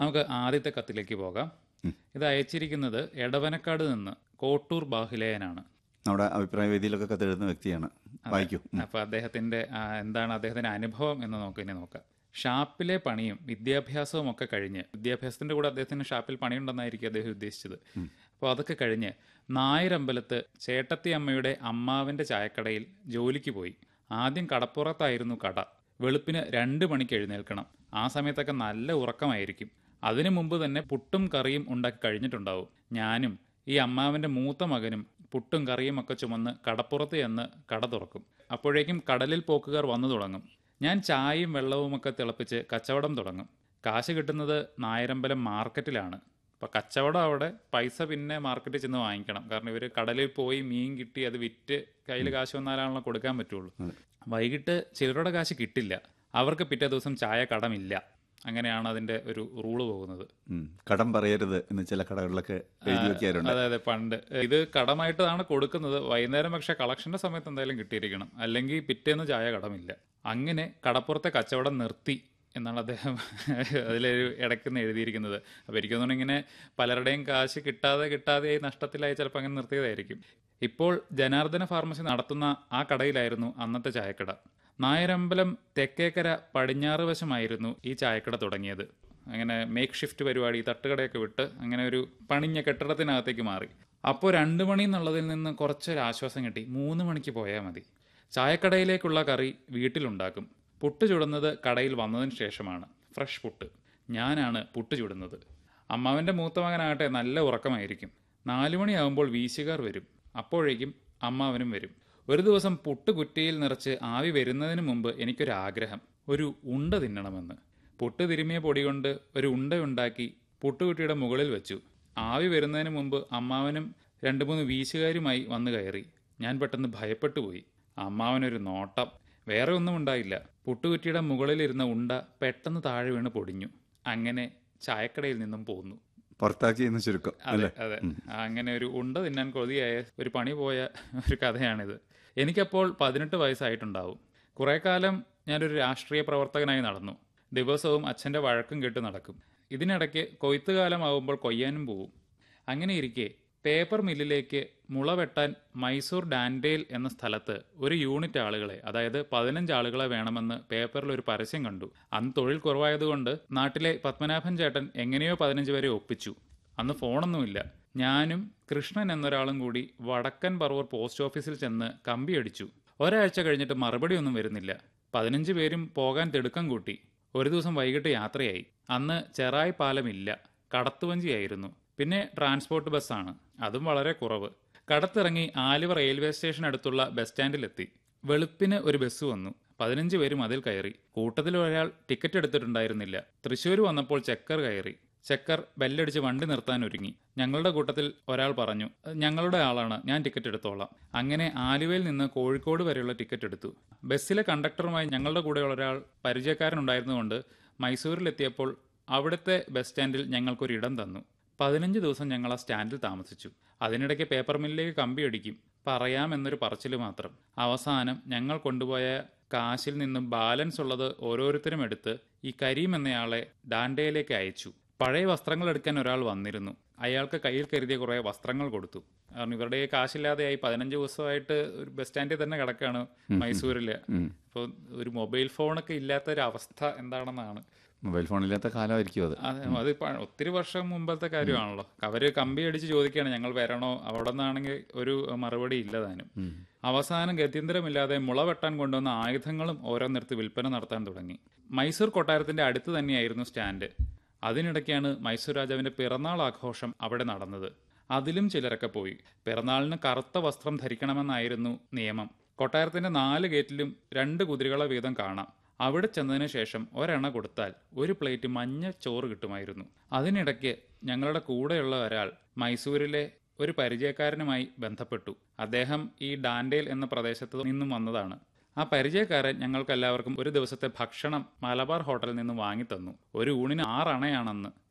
നമുക്ക് ആദ്യത്തെ കത്തിലേക്ക് പോകാം ഇത് അയച്ചിരിക്കുന്നത് എടവനക്കാട് നിന്ന് കോട്ടൂർ ബാഹുലേയനാണ് നമ്മുടെ അഭിപ്രായ വേദിയിലൊക്കെ കത്തെഴുതുന്ന വ്യക്തിയാണ് വായിക്കൂ ഉം. അപ്പൊ അദ്ദേഹത്തിന്റെ ആ, എന്താണ് അദ്ദേഹത്തിന്റെ അനുഭവം എന്ന് നമുക്ക് ഇനി നോക്കാം ഷാപ്പിലെ പണിയും വിദ്യാഭ്യാസവും ഒക്കെ കഴിഞ്ഞ് വിദ്യാഭ്യാസത്തിന്റെ കൂടെ അദ്ദേഹത്തിന് ഷാപ്പിൽ പണിയുണ്ടെന്നായിരിക്കും അദ്ദേഹം ഉദ്ദേശിച്ചത് അപ്പോൾ അതൊക്കെ കഴിഞ്ഞ് നായരമ്പലത്ത് ചേട്ടത്തി അമ്മയുടെ അമ്മാവന്റെ ചായക്കടയിൽ ജോലിക്ക് പോയി ആദ്യം കടപ്പുറത്തായിരുന്നു കട വെളുപ്പിന് രണ്ട് മണിക്ക് എഴുന്നേൽക്കണം ആ സമയത്തൊക്കെ നല്ല ഉറക്കമായിരിക്കും അതിനു മുമ്പ് തന്നെ പുട്ടും കറിയും ഉണ്ടാക്കി കഴിഞ്ഞിട്ടുണ്ടാവും ഞാനും ഈ അമ്മാവന്റെ മൂത്ത മകനും പുട്ടും കറിയും ഒക്കെ ചുമന്ന് കടപ്പുറത്ത് ചെന്ന് കട തുറക്കും അപ്പോഴേക്കും കടലിൽ പോക്കുകാർ വന്നു തുടങ്ങും ഞാൻ ചായയും വെള്ളവും ഒക്കെ തിളപ്പിച്ച് കച്ചവടം തുടങ്ങും കാശ് കിട്ടുന്നത് നായരമ്പലം മാർക്കറ്റിലാണ് അപ്പോൾ കച്ചവടം അവിടെ പൈസ പിന്നെ മാർക്കറ്റിൽ ചെന്ന് വാങ്ങിക്കണം കാരണം ഇവർ കടലിൽ പോയി മീൻ കിട്ടി അത് വിറ്റ് കയ്യിൽ കാശ് വന്നാലാണല്ലോ കൊടുക്കാൻ പറ്റുള്ളൂ വൈകിട്ട് ചിലരുടെ കാശ് കിട്ടില്ല അവർക്ക് പിറ്റേ ദിവസം ചായ കടമില്ല അങ്ങനെയാണ് അതിന്റെ ഒരു റൂള് പോകുന്നത് ഉം. കടം പറയരുത് എന്ന് ചില കടകളിലൊക്കെ എഴുതി വെക്കാറുണ്ട് അതെ അതെ പണ്ട് ഇത് കടമായിട്ടാണ് കൊടുക്കുന്നത് വൈകുന്നേരം പക്ഷെ കളക്ഷന്റെ സമയത്ത് എന്തായാലും കിട്ടിയിരിക്കണം അല്ലെങ്കിൽ പിറ്റേന്ന് ചായ കടമില്ല അങ്ങനെ കടപ്പുറത്തെ കച്ചവടം നിർത്തി എന്നാണ് അദ്ദേഹം അതിലൊരു ഇടയ്ക്കുന്ന് എഴുതിയിരിക്കുന്നത് അപ്പോൾ എനിക്ക് തോന്നുന്നു ഇങ്ങനെ പലരുടെയും കാശ് കിട്ടാതെ കിട്ടാതെയായി നഷ്ടത്തിലായി ചിലപ്പോൾ അങ്ങനെ നിർത്തിയതായിരിക്കും ഇപ്പോൾ ജനാർദ്ദന ഫാർമസി നടത്തുന്ന ആ കടയിലായിരുന്നു അന്നത്തെ ചായക്കട നായരമ്പലം തെക്കേക്കര പടിഞ്ഞാറ് വശമായിരുന്നു ഈ ചായക്കട തുടങ്ങിയത് അങ്ങനെ മേക്ക് ഷിഫ്റ്റ് പരിപാടി തട്ടുകടയൊക്കെ വിട്ട് അങ്ങനെ ഒരു പണിഞ്ഞ കെട്ടിടത്തിനകത്തേക്ക് മാറി അപ്പോൾ രണ്ട് മണി എന്നുള്ളതിൽ നിന്ന് കുറച്ചൊരു ആശ്വാസം കിട്ടി മൂന്ന് മണിക്ക് പോയാൽ മതി ചായക്കടയിലേക്കുള്ള കറി വീട്ടിലുണ്ടാക്കും പുട്ട് ചുടുന്നത് കടയിൽ വന്നതിന് ശേഷമാണ് ഫ്രഷ് പുട്ട് ഞാനാണ് പുട്ട് ചുടുന്നത് അമ്മാവൻ്റെ മൂത്ത മകനാകട്ടെ നല്ല ഉറക്കമായിരിക്കും നാലു മണിയാകുമ്പോൾ വീശുകാർ വരും അപ്പോഴേക്കും അമ്മാവനും വരും ഒരു ദിവസം പുട്ട് കുറ്റിയിൽ നിറച്ച് ആവി വരുന്നതിന് മുമ്പ് എനിക്കൊരു ആഗ്രഹം ഒരു ഉണ്ട തിന്നണമെന്ന് പുട്ട് തിരുമിയ പൊടി കൊണ്ട് ഒരു ഉണ്ടയുണ്ടാക്കി പുട്ടുകുറ്റിയുടെ മുകളിൽ വെച്ചു ആവി വരുന്നതിന് മുമ്പ് അമ്മാവനും രണ്ട് മൂന്ന് വീശുകാരുമായി വന്നു കയറി ഞാൻ പെട്ടെന്ന് ഭയപ്പെട്ടു പോയി അമ്മാവനൊരു നോട്ടം വേറെ ഒന്നും ഉണ്ടായില്ല പുട്ടുകുറ്റിയുടെ മുകളിലിരുന്ന ഉണ്ട പെട്ടെന്ന് താഴെ വീണ് പൊടിഞ്ഞു അങ്ങനെ ചായക്കടയിൽ നിന്നും പോന്നു പുറത്താക്കി എന്ന് ചുരുക്കം അതെ അല്ലേ അതെ അങ്ങനെ ഒരു ഉണ്ട തിന്നാൻ കൊതിയായ ഒരു പണി പോയ ഒരു കഥയാണിത് എനിക്കപ്പോൾ പതിനെട്ട് വയസ്സായിട്ടുണ്ടാവും കുറേ കാലം ഞാനൊരു രാഷ്ട്രീയ പ്രവർത്തകനായി നടന്നു ദിവസവും അച്ഛൻ്റെ വഴക്കും കേട്ട് നടക്കും ഇതിനിടയ്ക്ക് കൊയ്ത്തുകാലമാവുമ്പോൾ കൊയ്യാനും പോവും അങ്ങനെ ഇരിക്കെ പേപ്പർ മില്ലിലേക്ക് മുള വെട്ടാൻ മൈസൂർ ഡാൻഡേൽ എന്ന സ്ഥലത്ത് ഒരു യൂണിറ്റ് ആളുകളെ അതായത് പതിനഞ്ച് ആളുകളെ വേണമെന്ന് പേപ്പറിൽ ഒരു പരസ്യം കണ്ടു അന്ന് തൊഴിൽ കുറവായതുകൊണ്ട് നാട്ടിലെ പത്മനാഭൻ ചേട്ടൻ എങ്ങനെയോ പതിനഞ്ച് പേരെ ഒപ്പിച്ചു അന്ന് ഫോണൊന്നുമില്ല ഞാനും കൃഷ്ണൻ എന്നൊരാളും കൂടി വടക്കൻ പറവൂർ പോസ്റ്റ് ഓഫീസിൽ ചെന്ന് കമ്പി അടിച്ചു ഒരാഴ്ച കഴിഞ്ഞിട്ട് മറുപടി ഒന്നും വരുന്നില്ല പതിനഞ്ച് പേരും പോകാൻ തിടുക്കം കൂട്ടി ഒരു ദിവസം വൈകിട്ട് യാത്രയായി അന്ന് ചെറായി പാലമില്ല കടത്തുവഞ്ചിയായിരുന്നു പിന്നെ ട്രാൻസ്പോർട്ട് ബസ്സാണ് അതും വളരെ കുറവ് കടത്തിറങ്ങി ആലുവ റെയിൽവേ സ്റ്റേഷൻ അടുത്തുള്ള ബസ് സ്റ്റാൻഡിലെത്തി വെളുപ്പിന് ഒരു ബസ് വന്നു പതിനഞ്ച് പേരും അതിൽ കയറി കൂട്ടത്തിൽ ഒരാൾ ടിക്കറ്റ് എടുത്തിട്ടുണ്ടായിരുന്നില്ല തൃശ്ശൂർ വന്നപ്പോൾ ചെക്കർ കയറി ചെക്കർ ബെല്ലടിച്ച് വണ്ടി നിർത്താൻ ഒരുങ്ങി ഞങ്ങളുടെ കൂട്ടത്തിൽ ഒരാൾ പറഞ്ഞു ഞങ്ങളുടെ ആളാണ് ഞാൻ ടിക്കറ്റ് എടുത്തോളാം അങ്ങനെ ആലുവയിൽ നിന്ന് കോഴിക്കോട് വരെയുള്ള ടിക്കറ്റ് എടുത്തു ബസ്സിലെ കണ്ടക്ടറുമായി ഞങ്ങളുടെ കൂടെയുള്ള ഒരാൾ പരിചയക്കാരനുണ്ടായിരുന്നുകൊണ്ട് മൈസൂരിലെത്തിയപ്പോൾ അവിടുത്തെ ബസ് സ്റ്റാൻഡിൽ ഞങ്ങൾക്കൊരു ഇടം തന്നു പതിനഞ്ച് ദിവസം ഞങ്ങൾ ആ സ്റ്റാൻഡിൽ താമസിച്ചു അതിനിടയ്ക്ക് പേപ്പർ മില്ലിലേക്ക് കമ്പി അടിക്കും പറയാമെന്നൊരു പറച്ചിൽ മാത്രം അവസാനം ഞങ്ങൾ കൊണ്ടുപോയ കാശിൽ നിന്നും ബാലൻസ് ഉള്ളത് ഓരോരുത്തരും എടുത്ത് ഈ കരീം എന്നയാളെ ഡാൻഡയിലേക്ക് അയച്ചു പഴയ വസ്ത്രങ്ങൾ എടുക്കാൻ ഒരാൾ വന്നിരുന്നു അയാൾക്ക് കയ്യിൽ കരുതിയ കുറേ വസ്ത്രങ്ങൾ കൊടുത്തു കാരണം ഇവരുടെ ഈ കാശില്ലാതെയായി പതിനഞ്ച് ദിവസമായിട്ട് ഒരു ബസ് സ്റ്റാൻഡിൽ തന്നെ കിടക്കാണ് മൈസൂരില് അപ്പോൾ ഒരു മൊബൈൽ ഫോണൊക്കെ ഇല്ലാത്ത ഒരു അവസ്ഥ എന്താണെന്നാണ് മൊബൈൽ ഫോണില്ലാത്ത കാലമായിരിക്കും അത് അതെ അത് പ- ഒത്തിരി വർഷം മുമ്പത്തെ കാര്യമാണല്ലോ അവര് കമ്പി അടിച്ച് ചോദിക്കുകയാണ് ഞങ്ങൾ വരണോ അവിടെ നിന്നാണെങ്കിൽ ഒരു മറുപടി ഇല്ല താനും അവസാനം ഗത്യന്തരമില്ലാതെ മുള വെട്ടാൻ കൊണ്ടുവന്ന ആയുധങ്ങളും ഓരോന്നിടത്ത് വിൽപ്പന നടത്താൻ തുടങ്ങി മൈസൂർ കൊട്ടാരത്തിന്റെ അടുത്ത് തന്നെയായിരുന്നു സ്റ്റാൻഡ് അതിനിടയ്ക്കാണ് മൈസൂർ രാജാവിന്റെ പിറന്നാൾ ആഘോഷം അവിടെ നടന്നത് അതിലും ചിലരൊക്കെ പോയി പിറന്നാളിന് കറുത്ത വസ്ത്രം ധരിക്കണമെന്നായിരുന്നു നിയമം കൊട്ടാരത്തിന്റെ നാല് ഗേറ്റിലും രണ്ട് കുതിരകളെ വീതം കാണാം അവിടെ ചെന്നതിന് ശേഷം ഒരെണ്ണ കൊടുത്താൽ ഒരു പ്ലേറ്റ് മഞ്ഞ ചോറ് കിട്ടുമായിരുന്നു അതിനിടയ്ക്ക് ഞങ്ങളുടെ കൂടെയുള്ള ഒരാൾ മൈസൂരിലെ ഒരു പരിചയക്കാരനുമായി ബന്ധപ്പെട്ടു അദ്ദേഹം ഈ ഡാൻഡേൽ എന്ന പ്രദേശത്ത് നിന്നും വന്നതാണ് ആ പരിചയക്കാരൻ ഞങ്ങൾക്കെല്ലാവർക്കും ഒരു ദിവസത്തെ ഭക്ഷണം മലബാർ ഹോട്ടലിൽ നിന്ന് വാങ്ങിത്തന്നു ഒരു ഊണിന് ആറണയാണെന്ന്